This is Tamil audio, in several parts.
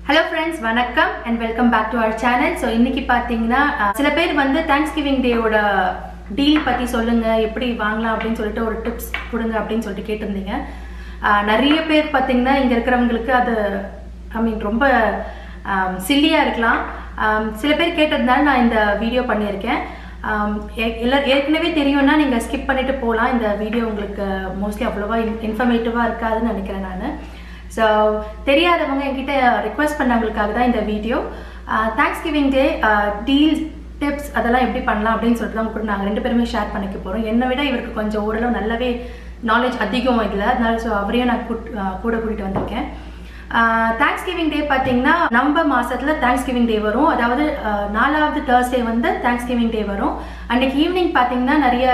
ஹலோ ஃப்ரெண்ட்ஸ் வணக்கம் and welcome back to our channel so இன்னைக்கு பார்த்தீங்கன்னா அஹ், சில பேர் வந்து தேங்க்ஸ் கிவிங் டேவோட டீல் பற்றி சொல்லுங்க எப்படி வாங்கலாம் அப்படின்னு சொல்லிட்டு ஒரு டிப்ஸ் கொடுங்க அப்படின்னு சொல்லிட்டு கேட்டிருந்தீங்க அஹ், நிறைய பேர் பார்த்தீங்கன்னா இங்கே இருக்கிறவங்களுக்கு அது ஐ மீன் ரொம்ப சில்லியாக இருக்கலாம் அம், சில பேர் கேட்டதுனால நான் இந்த வீடியோ பண்ணியிருக்கேன் அம், ஏ- எல்லா ஏற்கனவே தெரியும்னா நீங்கள் ஸ்கிப் பண்ணிட்டு போகலாம் இந்த வீடியோ உங்களுக்கு மோஸ்ட்லி அவ்வளோவா இன்ஃபர்மேட்டிவாக இருக்காதுன்னு நினைக்கிறேன் நான் ஸோ தெரியாதவங்க என்கிட்ட ரெக்வஸ்ட் பண்ணவங்களுக்காக தான் இந்த video thanksgiving day deals tips அதெல்லாம் எப்படி பண்ணலாம் அப்படின்னு சொல்லிட்டு தான் கூட நாங்கள் ரெண்டு பேருமே ஷேர் பண்ணிக்க போகிறோம் என்னை விட இவருக்கு கொஞ்சம் ஓரளவு நல்லாவே நாலேஜ் அதிகம் இதில் அதனால ஸோ அவரையும் நான் கூட்- ஆஹ் கூட கூட்டிகிட்டு வந்திருக்கேன் தேங்க்ஸ் கிவிங் டே பார்த்தீங்கன்னா நவம்பர் மாசத்துல தேங்க்ஸ் கிவிங் டே வரும் அதாவது ஆஹ் நாலாவது தேர்ஸ்டே வந்து தேங்க்ஸ் கிவிங் டே வரும் அன்னைக்கு ஈவினிங் பார்த்தீங்கன்னா நிறைய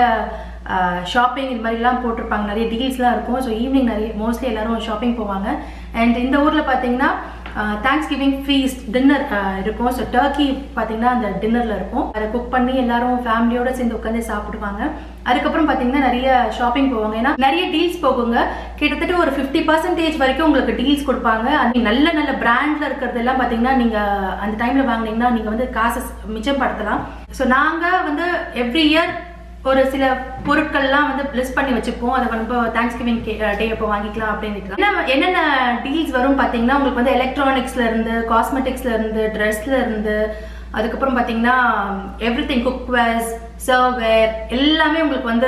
ஷாப்பிங் இது மாதிரிலாம் போட்டிருப்பாங்க நிறைய டீல்ஸ்லாம் இருக்கும் ஸோ ஈவினிங் நிறைய மோஸ்ட்லி எல்லாரும் ஷாப்பிங் போவாங்க அண்ட் இந்த ஊரில் பார்த்தீங்கன்னா தேங்க்ஸ் கிவிங் ஃபீஸ்ட் டின்னர் இருக்கும் ஸோ டர்க்கி பார்த்தீங்கன்னா அந்த டின்னரில் இருக்கும் அதை குக் பண்ணி எல்லாரும் ஃபேமிலியோட சேர்ந்து உட்காந்து சாப்பிடுவாங்க அதுக்கப்புறம் பார்த்தீங்கன்னா நிறைய ஷாப்பிங் போவாங்க ஏன்னா நிறைய டீல்ஸ் போகுங்க கிட்டத்தட்ட ஒரு ஃபிஃப்டி பர்சன்டேஜ் வரைக்கும் உங்களுக்கு டீல்ஸ் கொடுப்பாங்க அது நல்ல நல்ல பிராண்ட்ல இருக்கிறதெல்லாம் பார்த்தீங்கன்னா நீங்கள் அந்த டைமில் வாங்குனீங்கன்னா நீங்கள் வந்து காசை மிச்சப்படுத்தலாம் ஸோ நாங்கள் வந்து எவ்ரி இயர் ஒரு சில பொருட்கள்லாம் வந்து லிஸ்ட் பண்ணி வச்சுப்போம் அதை வந்து தேங்க்ஸ் கிவிங் டே அப்போ வாங்கிக்கலாம் அப்படின்னு இருக்கலாம். என்ன என்னென்ன டீல்ஸ் வரும் பார்த்தீங்கன்னா உங்களுக்கு வந்து எலக்ட்ரானிக்ஸ்ல இருந்து காஸ்மெட்டிக்ஸ்ல இருந்து ட்ரெஸ்ல இருந்து அதுக்கப்புறம் பார்த்தீங்கன்னா எவ்ரி திங் குக்வேர்ஸ் சர்வேர் எல்லாமே உங்களுக்கு வந்து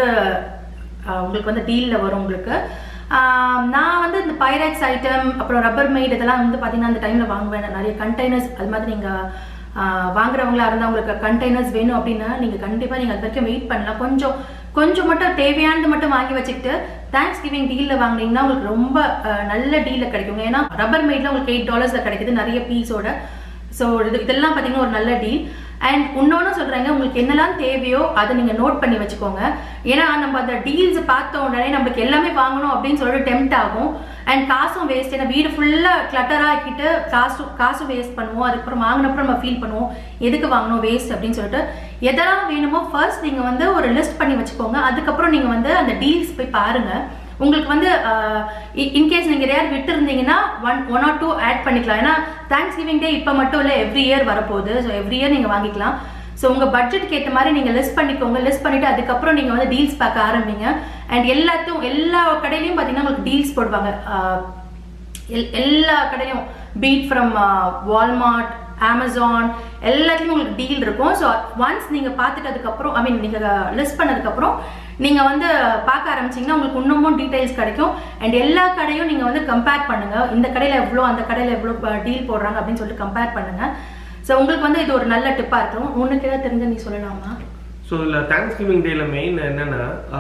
ஆஹ், உங்களுக்கு வந்து டீலில் வரும் உங்களுக்கு ஆஹ், நான் வந்து இந்த பைரக்ஸ் ஐட்டம் அப்புறம் ரப்பர் மெய்ட் இதெல்லாம் வந்து பார்த்தீங்கன்னா அந்த டைமில் வாங்குவேன் நிறைய கண்டெய்னர்ஸ் அது மாதிரி நீங்கள் ஆஹ் வாங்குறவங்களா இருந்தால் உங்களுக்கு கண்டெய்னர்ஸ் வேணும் அப்படின்னா நீங்கள் கண்டிப்பாக நீங்கள் அது வரைக்கும் வெயிட் பண்ணலாம் கொஞ்சம் கொஞ்சம் மட்டும் தேவையானது மட்டும் வாங்கி வச்சுக்கிட்டு தேங்க்ஸ் கிவிங் டீலில் வாங்குனீங்கன்னா உங்களுக்கு ரொம்ப ஆஹ் நல்ல டீலில் கிடைக்குங்க ஏன்னா ரப்பர் மேட்ல உங்களுக்கு எயிட் டாலர்ஸில் கிடைக்குது நிறைய பீஸோட ஸோ இது இதெல்லாம் பார்த்தீங்கன்னா ஒரு நல்ல டீல் அண்ட் இன்னொன்று சொல்கிறேங்க உங்களுக்கு என்னெல்லாம் தேவையோ அதை நீங்கள் நோட் பண்ணி வச்சுக்கோங்க ஏன்னா நம்ம அந்த டீல்ஸ் பார்த்த உடனே நம்மளுக்கு எல்லாமே வாங்கணும் அப்படின்னு சொல்லிட்டு டெம்ட் ஆகும் அண்ட் காசும் வேஸ்ட் ஏன்னா வீடு ஃபுல்லாக கிளட்டராக ஆக்கிட்டு காசும் காசும் வேஸ்ட் பண்ணுவோம் அதுக்கப்புறம் வாங்கினப்புறம் நம்ம ஃபீல் பண்ணுவோம் எதுக்கு வாங்கணும் வேஸ்ட் அப்படின்னு சொல்லிட்டு எதெல்லாம் வேணுமோ ஃபர்ஸ்ட் நீங்கள் வந்து ஒரு லிஸ்ட் பண்ணி வச்சுக்கோங்க அதுக்கப்புறம் நீங்கள் வந்து அந்த டீல்ஸ் போய் பாருங்கள் உங்களுக்கு வந்து இன்கேஸ் நீங்கள் யார் விட்டு இருந்தீங்கன்னா one one or two add பண்ணிக்கலாம் ஏன்னா தேங்க்ஸ் கிவிங் டே இப்போ மட்டும் இல்லை எவ்ரி இயர் வரப்போகுது ஸோ எவ்ரி இயர் நீங்கள் வாங்கிக்கலாம் ஸோ உங்கள் பட்ஜெட்டுக்கு ஏற்ற மாதிரி நீங்கள் லிஸ்ட் பண்ணிக்கோங்க லிஸ்ட் பண்ணிவிட்டு அதுக்கப்புறம் நீங்கள் வந்து டீல்ஸ் பார்க்க ஆரம்பிங்க அண்ட் எல்லாத்தையும் எல்லா கடையிலையும் பார்த்தீங்கன்னா உங்களுக்கு டீல்ஸ் போடுவாங்க ஆஹ் எல்- எல்லா கடையும் பீட் ஃப்ரம் வால்மார்ட் அமேசான் எல்லாத்துலேயும் உங்களுக்கு டீல் இருக்கும் ஸோ ஒன்ஸ் நீங்கள் பார்த்துட்டு அதுக்கப்புறம் ஐ மீன் நீங்கள் லிஸ்ட் பண்ணதுக்கப்புறம் நீங்கள் வந்து பார்க்க ஆரம்பிச்சீங்கன்னா உங்களுக்கு இன்னமும் டீடைல்ஸ் கிடைக்கும் அண்ட் எல்லா கடையும் நீங்கள் வந்து கம்பேர் பண்ணுங்கள் இந்த கடையில் எவ்வளோ அந்த கடையில் எவ்வளோ டீல் போடுறாங்க அப்படின்னு சொல்லிட்டு கம்பேர் பண்ணுங்கள் ஸோ உங்களுக்கு வந்து இது ஒரு நல்ல டிப்பாக இருக்கும் உனக்கு ஏதாவது தெரிஞ்ச நீ சொல்லலாமா ஸோ இதில் தேங்க்ஸ் கிவிங் டேல மெயின் என்னென்னா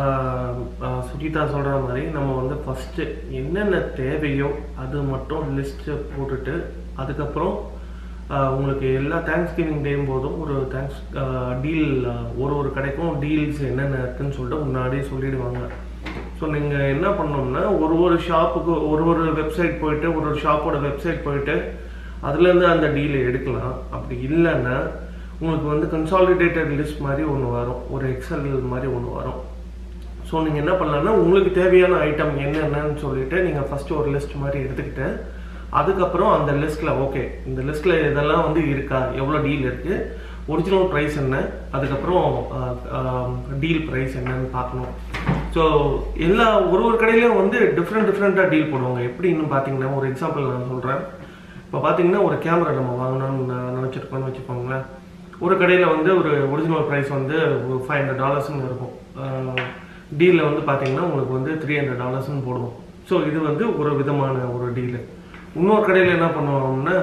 சுஜிதா சொல்கிற மாதிரி நம்ம வந்து ஃபஸ்ட்டு என்னென்ன தேவையோ அது மட்டும் லிஸ்ட்டு போட்டுட்டு அதுக்கப்புறம் ஆஹ், உங்களுக்கு எல்லா தேங்க்ஸ் கிவிங் டேயும் போதும் ஒரு தேங்க்ஸ் டீல் ஒரு ஒரு கடைக்கும் டீல்ஸ் என்னென்ன இருக்குன்னு சொல்லிட்டு முன்னாடியே சொல்லிடுவாங்க ஸோ நீங்கள் என்ன பண்ணோம்னா ஒரு ஒரு ஷாப்புக்கு ஒரு ஒரு வெப்சைட் போயிட்டு ஒரு ஒரு ஷாப்போட வெப்சைட் போயிட்டு அதுலேருந்து அந்த டீலை எடுக்கலாம் அப்படி இல்லைன்னா உங்களுக்கு வந்து கன்சாலிடேட்டட் லிஸ்ட் மாதிரி ஒன்று வரும் ஒரு எக்ஸல் மாதிரி ஒன்று வரும் ஸோ நீங்கள் என்ன பண்ணலாம்னா உங்களுக்கு தேவையான ஐட்டம் என்னென்னன்னு சொல்லிட்டு நீங்கள் ஃபஸ்ட்டு ஒரு லிஸ்ட் மாதிரி எடுத்துக்கிட்டு அதுக்கப்புறம் அந்த லிஸ்ட்டில் ஓகே இந்த லிஸ்ட்டில் இதெல்லாம் வந்து இருக்கா எவ்வளோ டீல் இருக்குது ஒரிஜினல் ப்ரைஸ் என்ன அதுக்கப்புறம் டீல் ப்ரைஸ் என்னன்னு பார்க்கணும் ஸோ எல்லா ஒரு ஒரு கடையிலையும் வந்து டிஃப்ரெண்ட் டிஃப்ரெண்ட்டாக டீல் போடுவாங்க எப்படின்னு பார்த்தீங்கன்னா ஒரு எக்ஸாம்பிள் நான் சொல்கிறேன் இப்போ பார்த்தீங்கன்னா ஒரு கேமரா நம்ம வாங்கணும்னு நான் நினச்சிருக்கோம்னு வச்சுக்கோங்களேன் ஒரு கடையில் வந்து ஒரு ஒரிஜினல் ப்ரைஸ் வந்து ஒரு ஃபைவ் ஹண்ட்ரட் டாலர்ஸ்னு இருக்கும் டீலில் வந்து பார்த்தீங்கன்னா உங்களுக்கு வந்து த்ரீ ஹண்ட்ரட் டாலர்ஸ்னு போடுவோம் ஸோ இது வந்து ஒரு விதமான ஒரு டீலு இன்னொரு கடையில் என்ன பண்ணுவாங்கன்னா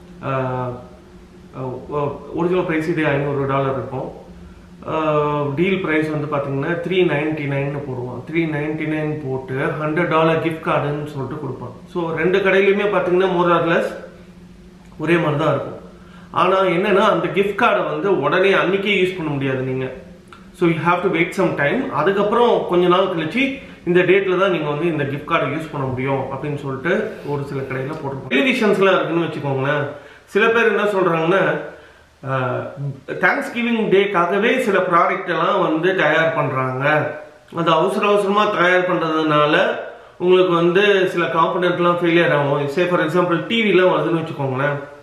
ஒரிஜினல் ப்ரைஸ் இதே ஐநூறு டாலர் இருக்கும் டீல் ப்ரைஸ் வந்து பார்த்தீங்கன்னா த்ரீ நைன்டி நைன்னு போடுவான் த்ரீ நைன்டி நைன் போட்டு ஹண்ட்ரட் டாலர் கிஃப்ட் கார்டுன்னு சொல்லிட்டு கொடுப்பான் ஸோ ரெண்டு கடையிலையுமே பார்த்தீங்கன்னா மோர் ஆர்லெஸ் ஒரே மாதிரி தான் இருக்கும் ஆனால் என்னன்னா அந்த கிஃப்ட் கார்டை வந்து உடனே அன்னைக்கே யூஸ் பண்ண முடியாது நீங்கள் so you have to wait some time அதுக்கப்புறம் கொஞ்ச நாள் கழிச்சு இந்த டேட்டில் தான் நீங்கள் வந்து இந்த கிஃப்ட் கார்டை யூஸ் பண்ண முடியும் அப்படின்னு சொல்லிட்டு ஒரு சில கடையில் போட்டுருக்கோம் டெலிவிஷன்ஸ்லாம் இருக்குன்னு வச்சுக்கோங்களேன் சில பேர் என்ன சொல்கிறாங்கன்னா தேங்க்ஸ் கிவிங் டேக்காகவே சில ப்ராடக்ட் எல்லாம் வந்து தயார் பண்ணுறாங்க அது அவசர அவசரமாக தயார் பண்ணுறதுனால உங்களுக்கு வந்து சில காம்பனண்ட்லாம் ஃபெயிலியர் ஆகும் சே ஃபார் எக்ஸாம்பிள் டிவிலாம் வருதுன்னு வச்சுக்கோங்களேன்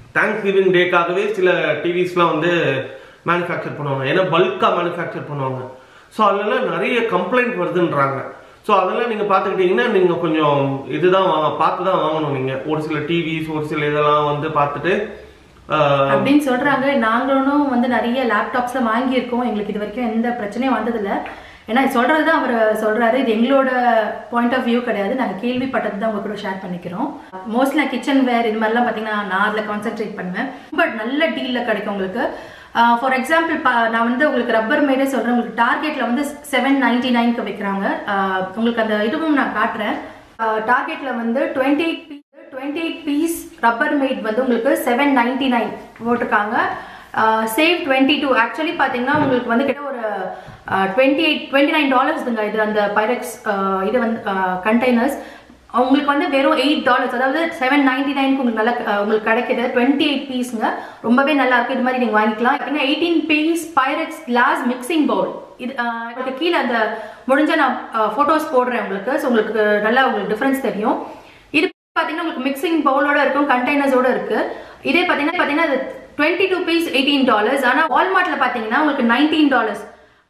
தேங்க்ஸ் கிவிங் டேக்காகவே சில டிவிஸ்லாம் வந்து மேனுஃபேக்சர் பண்ணுவாங்க ஏன்னா பல்காக மேனுஃபேக்சர் பண்ணுவாங்க ஸோ அதெல்லாம் நிறைய கம்ப்ளைண்ட் வருதுன்றாங்க ஸோ அதெல்லாம் நீங்கள் பார்த்துக்கிட்டிங்கன்னா நீங்கள் கொஞ்சம் இதுதான் வாங்க பார்த்து தான் வாங்கணும் நீங்கள் ஒரு சில டிவிஸ் ஒரு சில இதெல்லாம் வந்து பார்த்துட்டு ஆஹ், அப்படின்னு சொல்றாங்க நாங்களும் வந்து நிறைய லேப்டாப்ஸ்ல வாங்கியிருக்கோம் எங்களுக்கு இது வரைக்கும் எந்த பிரச்சனையும் வந்ததில்ல ஏன்னா சொல்றது தான் அவர் சொல்றாரு இது எங்களோட பாயிண்ட் ஆஃப் வியூ கிடையாது நாங்கள் கேள்விப்பட்டது தான் உங்க கூட ஷேர் பண்ணிக்கிறோம் மோஸ்ட்லி கிச்சன் வேர் இது மாதிரிலாம் பார்த்தீங்கன்னா நான் அதில் கான்சென்ட்ரேட் பண்ணுவேன் பட் நல்ல டீலில் கிடைக்கும் உங்களுக்கு ஃபார் எக்ஸாம்பிள் நான் வந்து உங்களுக்கு ரப்பர் மேடே சொல்கிறேன் உங்களுக்கு டார்கெட்டில் வந்து செவன் நைன்டி நைன்க்கு விற்கிறாங்க ஆஹ் உங்களுக்கு அந்த இதுவும் நான் காட்டுறேன் டார்கெட்டில் வந்து twenty eight twenty eight piece rubber made வந்து உங்களுக்கு செவன் நைன்டி நைன் போட்டிருக்காங்க சேவ் டுவெண்ட்டி டூ ஆக்சுவலி பார்த்தீங்கன்னா உங்களுக்கு வந்து கிட்ட ஒரு டுவெண்ட்டி எயிட் டுவெண்ட்டி நைன் டாலர்ஸ்துங்க இது அந்த பைரக்ஸ் இது வந்து கண்டெய்னர்ஸ் உங்களுக்கு வந்து வெறும் எயிட் டாலர்ஸ் அதாவது செவன் நைன்டி நைனுக்கு உங்களுக்கு நல்லா அஹ், உங்களுக்கு கிடைக்குது டுவெண்ட்டி எயிட் பீஸுங்க ரொம்பவே நல்லா இருக்கு இது மாதிரி நீங்கள் வாங்கிக்கலாம் அப்படின்னா eighteen piece Pyrex glass mixing bowl இது அஹ், உங்களுக்கு கீழே அந்த முடிஞ்ச நான் ஃபோட்டோஸ் போடுறேன் உங்களுக்கு ஸோ உங்களுக்கு நல்லா உங்களுக்கு டிஃப்ரென்ஸ் தெரியும் இது பார்த்தீங்கன்னா உங்களுக்கு மிக்சிங் பவுலோட இருக்கும் கண்டெய்னர்ஸோட இருக்கு இதே பார்த்தீங்கன்னா பார்த்தீங்கன்னா இது twenty two piece eighteen dollars ஆனால் வால்மார்ட்டில் பார்த்தீங்கன்னா உங்களுக்கு nineteen dollars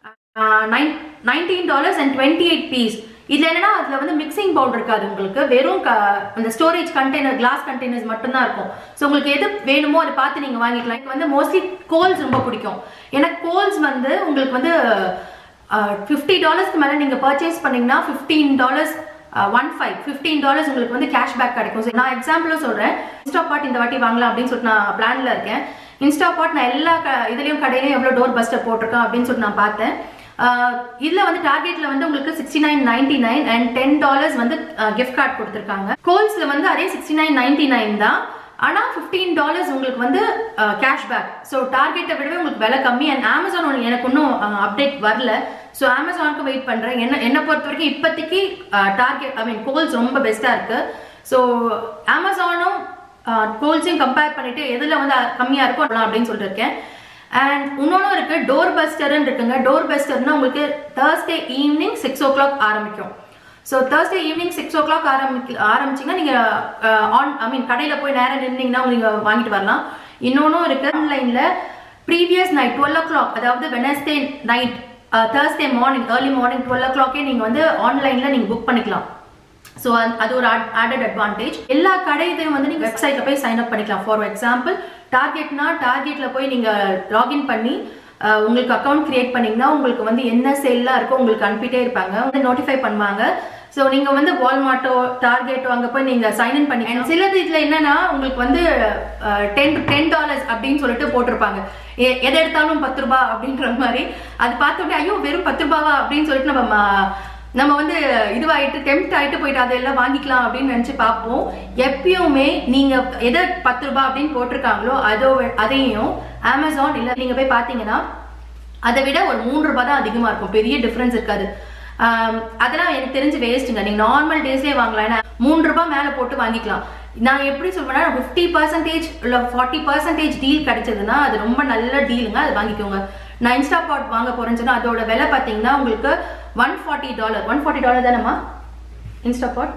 nineteen dollars and twenty eight piece இதுல என்னன்னா அதுல வந்து மிக்சிங் பவுல் இருக்காது உங்களுக்கு வெறும் க- அந்த ஸ்டோரேஜ் கண்டெய்னர் கிளாஸ் கண்டெய்னர்ஸ் மட்டும்தான் இருக்கும் ஸோ உங்களுக்கு எது வேணுமோ அதை பார்த்து நீங்க வாங்கிக்கலாம் எனக்கு வந்து மோஸ்ட்லி கோல்ஸ் ரொம்ப பிடிக்கும் ஏன்னா கோல்ஸ் வந்து உங்களுக்கு வந்து ஃபிஃப்டி டாலர்ஸ்க்கு மேலே நீங்கள் பர்ச்சேஸ் பண்ணீங்கன்னா fifteen dollars one five fifteen dollars உங்களுக்கு வந்து கேஷ்பேக் கிடைக்கும் So, நான் எக்ஸாம்பிளும் சொல்கிறேன் இன்ஸ்டாபாட் இந்த வாட்டி வாங்கலாம் அப்படின்னு சொல்லிட்டு நான் பிளானில் இருக்கேன் இன்ஸ்டாபாட் நான் எல்லா க இதுலேயும் கடையிலையும் எவ்வளோ டோர் பஸ்டர் போட்டிருக்கேன் அப்படின்னு சொல்லிட்டு நான் பார்த்தேன் இதில் வந்து டார்கெட்டில் வந்து உங்களுக்கு sixty nine ninety nine and ten dollars வந்து கிஃப்ட் கார்டு கொடுத்துருக்காங்க கோல்ஸில் வந்து அதே சிக்ஸ்டி நைன் நைன்டி நைன் தான் ஆனால் ஃபிஃப்டீன் டாலர்ஸ் உங்களுக்கு வந்து கேஷ்பேக் ஸோ டார்கெட்டை விடவே உங்களுக்கு விலை கம்மி அண்ட் அமேசான் எனக்கு இன்னும் அப்டேட் வரல ஸோ அமேசானுக்கு வெயிட் பண்ணுறேன் என்ன என்னை பொறுத்த வரைக்கும் இப்போதைக்கு டார்கெட் ஐ மீன் கோல்ஸ் ரொம்ப பெஸ்ட்டாக இருக்குது ஸோ அமேசானும் கோல்ஸையும் கம்பேர் பண்ணிட்டு எதில் வந்து கம்மியாக இருக்கும் அதெல்லாம் அப்படின்னு சொல்லிட்டு இருக்கேன் அண்ட் இன்னொன்றும் இருக்கு டோர் பஸ்டர்னு இருக்குங்க டோர் பஸ்டர்னா உங்களுக்கு Thursday evening six o'clock ஆரம்பிக்கும் so Thursday evening six o'clock ஆரம்பி ஆரம்பிச்சிங்கன்னா நீங்கள் ஆன் ஐ மீன் கடையில் போய் நேரம் நின்னீங்கன்னா நீங்கள் வாங்கிட்டு வரலாம் இன்னொன்றும் இருக்கு ஆன்லைனில் previous night twelve o'clock அதாவது Wednesday night Thursday morning early morning twelve ஓ கிளாக்கே நீங்கள் வந்து ஆன்லைனில் நீங்கள் புக் பண்ணிக்கலாம் ஸோ அது ஒரு ஆடட் அட்வான்டேஜ் எல்லா கடையிலையும் வந்து நீங்கள் வெப்சைட்டில் போய் சைன் அப் பண்ணிக்கலாம் ஃபார் எக்ஸாம்பிள் டார்கெட்னா டார்கெட்டில் போய் நீங்கள் லாகின் பண்ணி அஹ், உங்களுக்கு அக்கௌண்ட் கிரியேட் பண்ணீங்கன்னா உங்களுக்கு வந்து என்ன சேல்லாம் இருக்கோ உங்களுக்கு அனுப்பிட்டே இருப்பாங்க வந்து நோட்டிஃபை பண்ணுவாங்க ஸோ நீங்கள் வந்து வால்மார்ட்டோ டார்கெட்டோ அங்கே போய் நீங்கள் சைன் இன் பண்ணி And சிலது இதில் என்னன்னா உங்களுக்கு வந்து டென் டென் டாலர்ஸ் அப்படின்னு சொல்லிட்டு போட்டிருப்பாங்க எ- எதை எடுத்தாலும் பத்து ரூபா அப்படின்ற மாதிரி அது பார்த்தோன்னே ஐயோ வெறும் பத்து ரூபாவா அப்படின்னு சொல்லிட்டு நம்ம ம- நம்ம வந்து இதுவாயிட்டு டெம்ட் ஆயிட்டு போயிட்டு அதெல்லாம் வாங்கிக்கலாம் அப்படின்னு நினைச்சு பார்ப்போம் எப்பயுமே நீங்க எதை பத்து ரூபாய் அப்படின்னு போட்டிருக்காங்களோ அதோ அதையும் அமேசான் இல்ல நீங்க போய் பாத்தீங்கன்னா அதை விட ஒரு மூணு ரூபாய் தான் அதிகமா இருக்கும் பெரிய டிஃபரன்ஸ் இருக்காது ஆம், அதெல்லாம் எனக்கு தெரிஞ்சு வேஸ்ட்டுங்க நீங்க நார்மல் டேஸ்லயே வாங்கலாம் ஏன்னா மூணு ரூபாய் மேல போட்டு வாங்கிக்கலாம் நான் எப்படி சொல்வேன்னா ஃபிஃப்டி பர்சன்டேஜ் இல்லை ஃபார்ட்டி பர்சன்டேஜ் டீல் கிடைச்சதுன்னா அது ரொம்ப நல்ல டீலுங்க அது வாங்கிக்கோங்க நான் இன்ஸ்டா பாட் வாங்க போறேன்னு சொன்னா அதோட விலை பார்த்தீங்கன்னா உங்களுக்கு one forty dollar one forty dollar தானேம்மா Instant Pot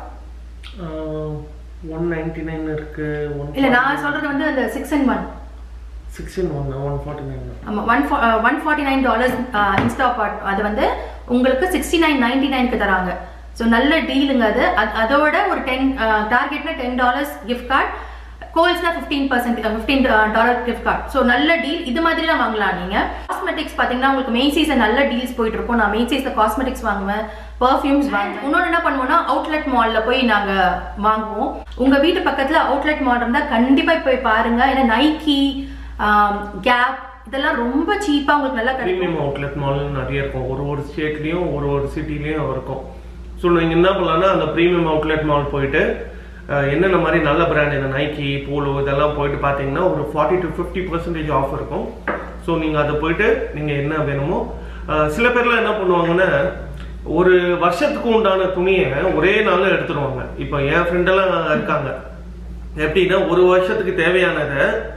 one ninety nine இருக்கு ஒன் இல்ல நான் சொல்றது வந்து அந்த six and one sixteen one one forty nine ஆமா one one forty nine dollars Instant Pot அது வந்து உங்களுக்கு சிக்ஸ்டி நைன் நைன்டி நைனுக்கு தராங்க ஸோ நல்ல டீலுங்க அது அது- அதோட ஒரு டென் டார்கெட்னா டென் டாலர்ஸ் கிஃப்ட் கார்டு கோல்ஸ்னா fifteen percent fifteen dollar gift card so நல்ல டீல் இது மாதிரிலாம் வாங்கலாம் நீங்க காஸ்மெட்டிக்ஸ் பார்த்தீங்கன்னா உங்களுக்கு மெய்சீஸ்ல நல்ல டீல்ஸ் போயிட்டு இருக்கும் நான் மெய்சீஸ்ல காஸ்மெட்டிக்ஸ் வாங்குவேன் பர்ஃப்யூம்ஸ் வாங்குவேன் இன்னொன்று என்ன பண்ணுவோம்னா அவுட்லெட் மால்ல போய் நாங்க வாங்குவோம் உங்க வீட்டு பக்கத்துல அவுட்லெட் மால் இருந்தா கண்டிப்பா போய் பாருங்க ஏன்னா நைக்கி கேப் இதெல்லாம் ரொம்ப சீப்பா உங்களுக்கு நல்லா கிடைக்கும் ப்ரீமியம் அவுட்லெட் மால் நிறைய இருக்கும் ஒரு ஒரு ஸ்டேட்லேயும் ஒரு ஒரு சிட்டிலையும் இருக்கும் ஸோ நீங்கள் என்ன பண்ணலாம்னா அந்த ப்ரீமியம் அவுட்லெட் மால் போயிட்டு அஹ், என்னென்ன மாதிரி நல்ல பிராண்ட் இந்த நைக்கி போலோ இதெல்லாம் போயிட்டு பார்த்தீங்கன்னா ஒரு forty to fifty percentage off இருக்கும் ஸோ நீங்கள் அதை போயிட்டு நீங்கள் என்ன வேணுமோ அஹ், சில பேர்லாம் என்ன பண்ணுவாங்கன்னா ஒரு வருஷத்துக்கு உண்டான துணியை ஒரே நாளில் எடுத்துருவாங்க இப்போ என் ஃப்ரெண்டெல்லாம் இருக்காங்க எப்படின்னா ஒரு வருஷத்துக்கு தேவையானதை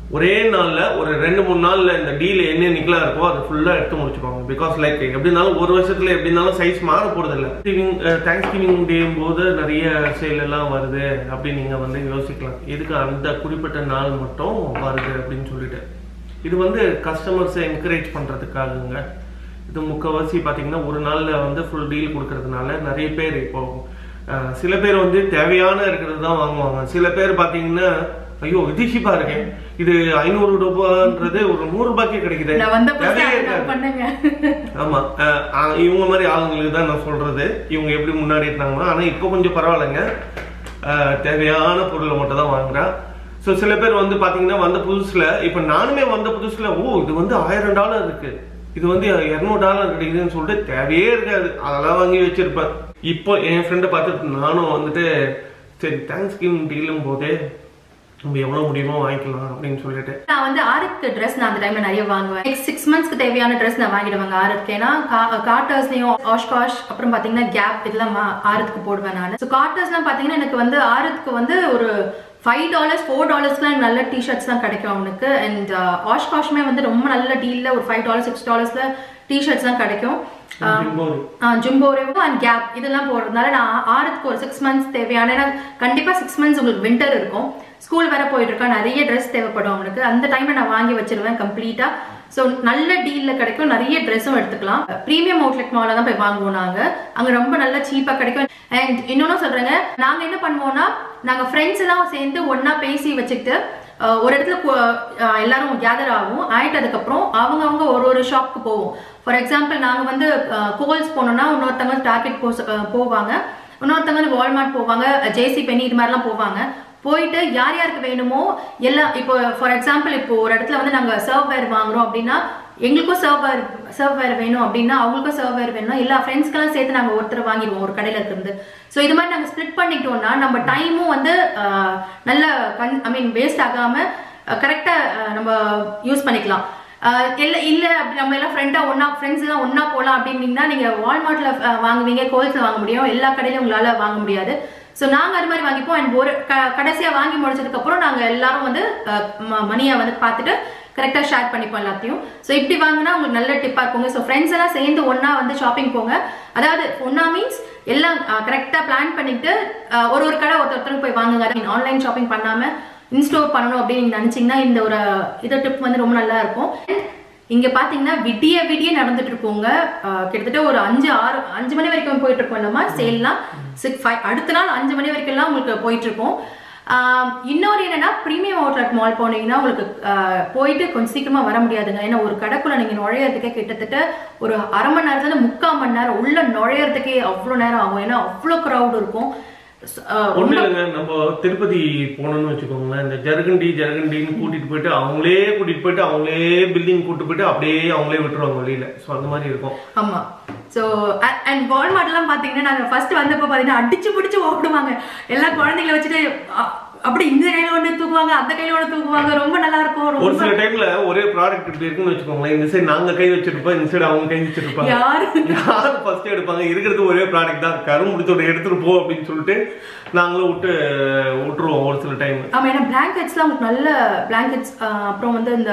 ஒரே நாள்ல ஒரு ரெண்டு மூணு நாள்ல இந்த டீல் என்ன நிக்கலா இருக்கோ அதை ஃபுல்லா எடுத்து முடிச்சுப்பாங்க பிகாஸ் லைக் எப்படி இருந்தாலும் ஒரு வருஷத்துல எப்படி இருந்தாலும் சைஸ் மாற போறது இல்ல தேங்க்ஸ் கிவிங் டே போது நிறைய சேல் எல்லாம் வருது அப்படின்னு நீங்க வந்து யோசிக்கலாம் எதுக்கு அந்த குறிப்பிட்ட நாள் மட்டும் வருது அப்படின்னு சொல்லிட்டு இது வந்து கஸ்டமர்ஸை என்கரேஜ் பண்றதுக்காகங்க இது முக்கவாசி பாத்தீங்கன்னா ஒரு நாள்ல வந்து ஃபுல் டீல் கொடுக்கறதுனால நிறைய பேர் இப்போ அஹ், சில பேர் வந்து தேவையான இருக்கிறது தான் வாங்குவாங்க சில பேர் பாத்தீங்கன்னா ஐயோ இது சீப்பா இருக்கேன் இது ஐநூறு ரூபான்றது ஒரு நூறு ரூபாய்க்கே கிடைக்குது நான் வந்த புதுசுல தேவையே அதை இருக்காது. நான் பண்ணுங்க ஆமா அஹ், அஹ், இவங்க மாதிரி ஆளுங்களுக்கு தான் நான் சொல்றது இவங்க எப்படி முன்னாடி இருந்தாங்களோ ஆனா இப்போ கொஞ்சம் பரவாயில்லைங்க அஹ், தேவையான பொருளை மட்டும் தான் வாங்குறேன் ஸோ சில பேர் வந்து பாத்தீங்கன்னா வந்த புதுசுல இப்போ நானுமே வந்த புதுசுல ஓ இது வந்து ஆயிரம் டாலர் இருக்கு இது வந்து இருநூறு டாலர் கிடைக்குதுன்னு சொல்லிட்டு தேவையே இருக்காது அதெல்லாம் வாங்கி வச்சிருப்பேன் இப்போ என் ஃப்ரெண்டை பார்த்துட்டு நானும் வந்துட்டு சரி தேங்க்ஸ் கிவிங் டீலும் போதே நம்ம எவ்வளவு முடியுமோ வாங்கிக்கலாம் அப்படின்னு சொல்லிட்டு நான் வந்து ஆருக்கு ட்ரெஸ் நான் அந்த டைம்ல நிறைய வாங்குவேன் நெக்ஸ்ட் சிக்ஸ் மந்த்ஸ்க்கு தேவையான ட்ரெஸ் நான் வாங்கிடுவேங்க ஆருக்கு ஏன்னா காட்டர்ஸ்லயும் ஆஷ்காஷ் அப்புறம் பாத்தீங்கன்னா கேப் இதெல்லாம் வா- ஆரத்துக்கு போடுவேன் நான் ஸோ காட்டர்ஸ்லாம் பாத்தீங்கன்னா எனக்கு வந்து ஆரத்துக்கு வந்து ஒரு ஃபைவ் டாலர்ஸ் ஃபோர் டாலர்ஸ்லாம் நல்ல டிஷர்ட்ஸ் தான் கிடைக்கும் அவனுக்கு அண்ட் ஆஷ்காஷ்மே வந்து ரொம்ப நல்ல டீல்ல ஒரு ஃபைவ் டாலர் சிக்ஸ் டாலர்ஸ்ல டிஷர்ட்ஸ் தான் கிடைக்கும் ஜிம்போரி. ஜும்போரேவோ அண்ட் கேப் இதெல்லாம் போடுறதுனால நான் ஆறுக்கு ஒரு சிக்ஸ் மந்த்ஸ் தேவையான ஏன்னா கண்டிப்பா சிக்ஸ் மந்த்ஸ் உங்களுக்கு வின்டர் இருக்கும் ஸ்கூல் வேற போயிட்டு இருக்கா நிறைய ட்ரெஸ் தேவைப்படும் அவனுக்கு அந்த டைம்ல நான் வாங்கி வச்சிருவேன் கம்ப்ளீட்டா ஸோ நல்ல டீல்ல கிடைக்கும் நிறைய ட்ரெஸ்ஸும் எடுத்துக்கலாம் ப்ரீமியம் அவுட்லெட் மால்ல தான் போய் வாங்குவோம் நாங்க அங்க ரொம்ப நல்ல சீப்பா கிடைக்கும் அண்ட் இன்னொன்னு சொல்றேங்க நாங்க என்ன பண்ணுவோம்னா நாங்க ஃப்ரெண்ட்ஸ் எல்லாம் சேர்ந்து ஒண்ணா பேசி வச்சுக்கிட்டு அஹ் ஒரு இடத்துல கு- அஹ் எல்லாரும் கேதர் ஆகும் ஆயிட்டு அதுக்கப்புறம் அவங்க அவங்க ஒரு ஒரு ஷாப்க்கு போவோம் ஃபார் எக்ஸாம்பிள் நாங்க வந்து கோல்ஸ் போனோம்னா இன்னொருத்தவங்க டார்கெட் போ போவாங்க இன்னொருத்தவங்க வந்து வால்மார்ட் போவாங்க ஜேசி பெனி இது மாதிரிலாம் போவாங்க போயிட்டு யார் யாருக்கு வேணுமோ எல்லாம் இப்போ ஃபார் எக்ஸாம்பிள் இப்போ ஒரு இடத்துல வந்து நாங்க சர்வ்வேர் வாங்குறோம் அப்படின்னா எங்களுக்கும் சர்வ்வேர் சர்வ்வேர் வேணும் அப்படின்னா அவங்களுக்கும் சர்வ்வேர் வேணும் எல்லா ஃப்ரெண்ட்ஸ்க்கெல்லாம் சேர்த்து நாங்க ஒருத்தர் வாங்கிடுவோம் ஒரு கடையில இருந்து ஸோ இது மாதிரி நாங்க ஸ்ப்ளிட் பண்ணிக்கிட்டோம்னா நம்ம டைமும் வந்து அஹ், நல்ல கன் ஐ மீன் வேஸ்ட் ஆகாம கரெக்டா நம்ம யூஸ் பண்ணிக்கலாம் அஹ் இல்ல இல்ல அப்படி நம்ம எல்லாம் ஃப்ரெண்டா ஒண்ணா ஃப்ரெண்ட்ஸ் எல்லாம் ஒண்ணா போலாம் அப்படின்னீங்கன்னா நீங்க வால்மார்ட்ல வாங்குவீங்க கோல்ஸ்ல வாங்க முடியும் எல்லா கடையிலும் உங்களால வாங்க முடியாது ஸோ நாங்க அது மாதிரி வாங்கிப்போம் அண்ட் ஒரு க- கடைசியா வாங்கி முடிச்சதுக்கு அப்புறம் நாங்க எல்லாரும் வந்து மணியை வந்து பார்த்துட்டு கரெக்டாக ஷேர் பண்ணிப்போம் எல்லாத்தையும் ஸோ இப்படி வாங்கினா உங்களுக்கு நல்ல டிப்பாக இருக்குங்க ஸோ ஃப்ரெண்ட்ஸ் எல்லாம் சேர்ந்து ஒண்ணா வந்து ஷாப்பிங் போங்க அதாவது ஒண்ணா மீன்ஸ் எல்லாம் கரெக்டாக பிளான் பண்ணிட்டு அஹ், ஒரு ஒரு கடை ஒருத்தர் ஒருத்தருக்கு போய் வாங்குங்க ஆன்லைன் ஷாப்பிங் பண்ணாம இன்ஸ்டோர் பண்ணணும் அப்படின்னு நீங்க நினைச்சீங்கன்னா இந்த ஒரு இது டிப் வந்து ரொம்ப நல்லா இருக்கும் இங்க பாத்தீங்கன்னா விடிய விடிய நடந்துட்டு இருக்கோங்க அஹ், கிட்டத்தட்ட ஒரு அஞ்சு ஆறு அஞ்சு மணி வரைக்கும் போயிட்டு இருக்கோம் இல்லம்மா சேல்லாம் சிக்ஸ் ஃபைவ் அடுத்த நாள் அஞ்சு மணி வரைக்கும் எல்லாம் உங்களுக்கு போயிட்டு இருக்கும் ஆஹ், இன்னொரு என்னன்னா ப்ரீமியம் அவுட்லெட் மால் போனீங்கன்னா உங்களுக்கு ஆஹ், போயிட்டு கொஞ்சம் சீக்கிரமா வர முடியாதுங்க ஏன்னா ஒரு கடைக்குள்ள நீங்க நுழையறதுக்கே கிட்டத்தட்ட ஒரு அரை மணி நேரத்துல இருந்து முக்கால் மணி நேரம் உள்ள நுழையறதுக்கே அவ்வளவு நேரம் ஆகும் ஏன்னா அவ்வளவு crowd இருக்கும் ஆஹ், ஒண்ணு இல்லைங்க நம்ம திருப்பதி போனோம்னு வச்சுக்கோங்களேன் இந்த ஜருகண்டி ஜருகண்டின்னு கூட்டிட்டு போயிட்டு அவங்களே கூட்டிட்டு போயிட்டு அவங்களே பில்டிங் கூட்டிட்டு போயிட்டு அப்படியே அவங்களே விட்டுருவாங்க வெளியில சோ அந்த மாதிரி இருக்கும் ஆமா ஸோ அண்ட் வால்மார்ட்லாம் பார்த்தீங்கன்னா நாங்கள் ஃபர்ஸ்ட் வந்தப்போ பார்த்தீங்கன்னா அடிச்சு பிடிச்சு ஓடுவாங்க எல்லா குழந்தைங்களை வச்சுட்டு அ- அப்படி இந்த கையில ஒன்று தூக்குவாங்க அந்த கையில ஒன்று தூக்குவாங்க ரொம்ப நல்லா இருக்கும் ஒரு ரொம்ப சில டைம்ல ஒரே ப்ராடக்ட் இப்படி இருக்குன்னு வச்சுக்கோங்களேன் இந்த சைடு நாங்க கை வச்சிருப்போம் இந்த சைடு அவங்க கை வச்சிருப்பாங்க யாரு யார் ஃபர்ஸ்ட் எடுப்பாங்க இருக்கிறது ஒரே ப்ராடக்ட் தான் கரும் முடிச்சோட எடுத்துட்டு போ அப்படின்னு சொல்லிட்டு நாங்களும் விட்டு விட்டுருவோம் ஒரு சில டைம் ஆமா ஏன்னா பிளாங்கெட்ஸ்லாம் உங்களுக்கு நல்ல பிளாங்கெட்ஸ் அப்புறம் வந்து இந்த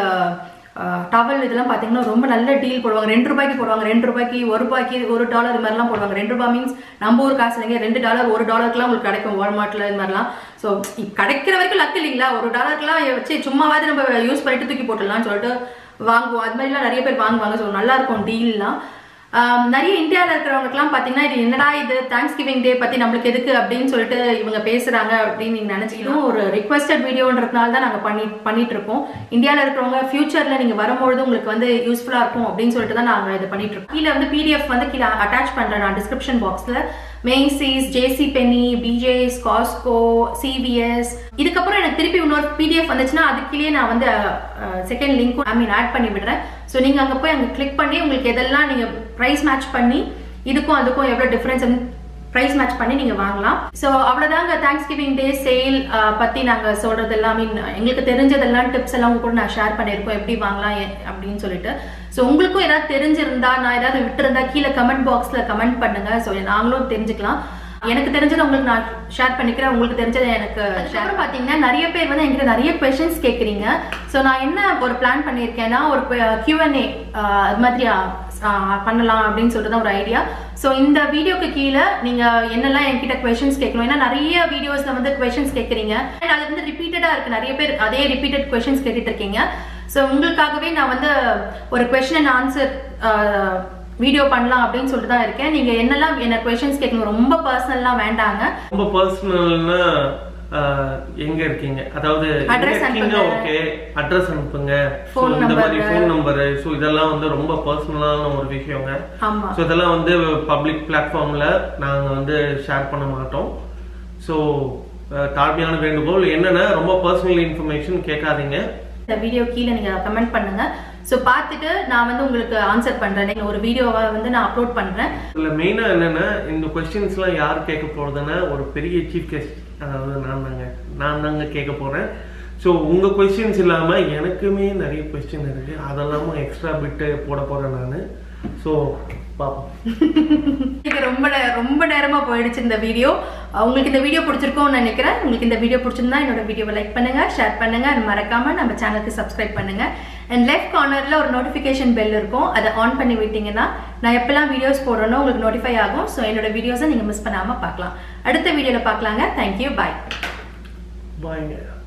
டவல் இதெல்லாம் பார்த்தீங்கன்னா ரொம்ப நல்ல டீல் போடுவாங்க ரெண்டு ரூபாய்க்கு போடுவாங்க ரெண்டு ரூபாய்க்கு ஒரு ரூபாய்க்கு ஒரு டாலர் இது மாதிரிலாம் போடுவாங்க ரெண்டு ரூபாய் மீன்ஸ் நம்ம ஊர் காசு இல்லைங்க ரெண்டு டாலர் ஒரு டாலருக்குலாம் உங்களுக்கு கிடைக்கும் வால்மார்ட்ல இது மாதிரிலாம் ஸோ கிடைக்கிற வரைக்கும் லக் இல்லைங்களா ஒரு டாலருக்குலாம் வச்சு சும்மாவாவது நம்ம யூஸ் பண்ணிட்டு தூக்கி போட்டுடலாம்னு சொல்லிட்டு வாங்குவோம் அது மாதிரிலாம் நிறைய பேர் வாங்குவாங்க ஸோ நல்லா இருக்கும் டீல்லாம் ஆம், நிறைய இந்தியாவில் இருக்கிறவங்களுக்குலாம் பார்த்தீங்கன்னா இது என்னடா இது தேங்க்ஸ் கிவிங் டே பற்றி நம்மளுக்கு எதுக்கு அப்படின்னு சொல்லிட்டு இவங்க பேசுகிறாங்க அப்படின்னு நீங்கள் நினச்சிக்கணும் ஒரு ரிக்வஸ்டட் வீடியோன்றதுனால தான் நாங்கள் பண்ணி பண்ணிட்டு இருக்கோம் இந்தியாவில் இருக்கிறவங்க ஃபியூச்சரில் நீங்கள் வரும்பொழுது உங்களுக்கு வந்து யூஸ்ஃபுல்லாக இருக்கும் அப்படின்னு சொல்லிட்டு தான் நாங்கள் இதை பண்ணிட்டு இருக்கோம் கீழே வந்து பிடிஎஃப் வந்து கீழே அட்டாச் பண்ணுறேன் நான் டிஸ்கிரிப்ஷன் பாக்ஸில் Macy's JC Penney BJ's Costco CVS இதுக்கப்புறம் எனக்கு திருப்பி இன்னொரு பிடிஎஃப் வந்துச்சுன்னா அதுக்குள்ளேயே நான் வந்து second link I mean add பண்ணி விடுறேன் ஸோ நீங்கள் அங்கே போய் அங்கே கிளிக் பண்ணி உங்களுக்கு எதெல்லாம் நீங்கள் ப்ரைஸ் மேட்ச் பண்ணி இதுக்கும் அதுக்கும் எவ்வளோ டிஃப்ரென்ஸ் ப்ரைஸ் மேட்ச் பண்ணி நீங்கள் வாங்கலாம் ஸோ அவ்வளோதாங்க தேங்க்ஸ் கிவிங் டே சேல் பற்றி நாங்கள் சொல்கிறது எல்லாமே எங்களுக்கு தெரிஞ்சதெல்லாம் டிப்ஸ் எல்லாம் உங்க கூட நான் ஷேர் பண்ணியிருக்கோம் எப்படி வாங்கலாம் எ- அப்படின்னு சொல்லிட்டு ஸோ உங்களுக்கும் ஏதாவது தெரிஞ்சிருந்தா நான் ஏதாவது விட்டுருந்தா கீழே கமெண்ட் பாக்ஸில் கமெண்ட் பண்ணுங்க ஸோ நாங்களும் தெரிஞ்சுக்கலாம் எனக்கு தெரிஞ்சதை உங்களுக்கு நான் ஷேர் பண்ணிக்கிறேன் உங்களுக்கு தெரிஞ்சதை எனக்கு ஷேர் பார்த்தீங்கன்னா நிறைய பேர் வந்து என்கிட்ட நிறைய கொஷின்ஸ் கேட்குறீங்க ஸோ நான் என்ன ஒரு பிளான் பண்ணியிருக்கேன்னா ஒரு கியூஎன்ஏ அது மாதிரி ஆஹ், பண்ணலாம் அப்படின்னு சொல்லிட்டு தான் ஒரு ஐடியா ஸோ இந்த வீடியோக்கு கீழே நீங்கள் என்னெல்லாம் என்கிட்ட கொஷின்ஸ் கேட்கணும் ஏன்னா நிறைய வீடியோஸில் வந்து கொஷின்ஸ் கேட்குறீங்க அண்ட் அது வந்து ரிப்பீட்டடாக இருக்குது நிறைய பேர் அதே ரிப்பீட்டட் கொஷின்ஸ் கேட்டுட்டு இருக்கீங்க ஸோ உங்களுக்காகவே நான் வந்து ஒரு கொஷின் அண்ட் ஆன்சர் வீடியோ பண்ணலாம் அப்படின்னு சொல்லிட்டு தான் இருக்கேன் நீங்கள் என்னெல்லாம் என்ன கொஷின்ஸ் கேட்கணும் ரொம்ப பர்சனல்லாம் வேண்டாங்க ரொம்ப பர்சனல்னா எங்க இருக்கீங்க அதாவது எங்க Address இருக்கீங்க அனுப்புங்க. ஓகே அட்ரஸ் அனுப்புங்க So, Phone இந்த மாதிரி number. ஃபோன் நம்பர் ஸோ இதெல்லாம் வந்து ரொம்ப பர்சனலான ஒரு விஷயங்க ஆமாம் ஸோ இதெல்லாம் வந்து பப்ளிக் பிளாட்ஃபார்ம்ல நாங்க வந்து ஷேர் பண்ண மாட்டோம் ஸோ தாழ்மையான வேண்டுகோள் என்னன்னா ரொம்ப பர்சனல் இன்ஃபர்மேஷன் கேட்காதீங்க இந்த வீடியோ கீழே நீங்கள் கமெண்ட் பண்ணுங்க ஸோ பார்த்துட்டு நான் வந்து உங்களுக்கு ஆன்சர் பண்ணுறேன் நீங்கள் ஒரு வீடியோவை வந்து நான் அப்லோட் பண்ணுறேன் இதுல மெயினா என்னன்னா இந்த கொஸ்டின்ஸ்லாம் யார் கேட்க போறதுன்னா ஒரு பெரிய சீஃப் கெஸ்ட் அதாவது நான் தாங்க நான் தாங்க கேட்க போறேன் ஸோ உங்க கொஸ்டின்ஸ் இல்லாம எனக்குமே நிறைய கொஸ்டின் இருக்கு அதெல்லாம் எக்ஸ்ட்ரா பிட்டு போட போறேன் நான் ஸோ பார்ப்போம் இது ரொம்ப நே- ரொம்ப நேரமா போயிடுச்சு இந்த வீடியோ உங்களுக்கு இந்த வீடியோ பிடிச்சிருக்கும்னு நினைக்கிறேன் உங்களுக்கு இந்த வீடியோ பிடிச்சிருந்தா என்னோட வீடியோவை லைக் பண்ணுங்க ஷேர் பண்ணுங்க and மறக்காம நம்ம சேனலுக்கு சப்ஸ்கிரைப் பண்ணுங்க அண்ட் லெஃப்ட் கார்னர்ல ஒரு நோட்டிஃபிகேஷன் பெல் இருக்கும் அதை ஆன் பண்ணி விட்டீங்கன்னா நான் எப்பெல்லாம் வீடியோஸ் போடுறேனோ உங்களுக்கு நோட்டிஃபை ஆகும் ஸோ என்னோட வீடியோஸை நீங்க மிஸ் பண்ணாம பார்க்கலாம் அடுத்த வீடியோல பார்க்கலாங்க தேங்க்யூ பாய் பாய்ங்க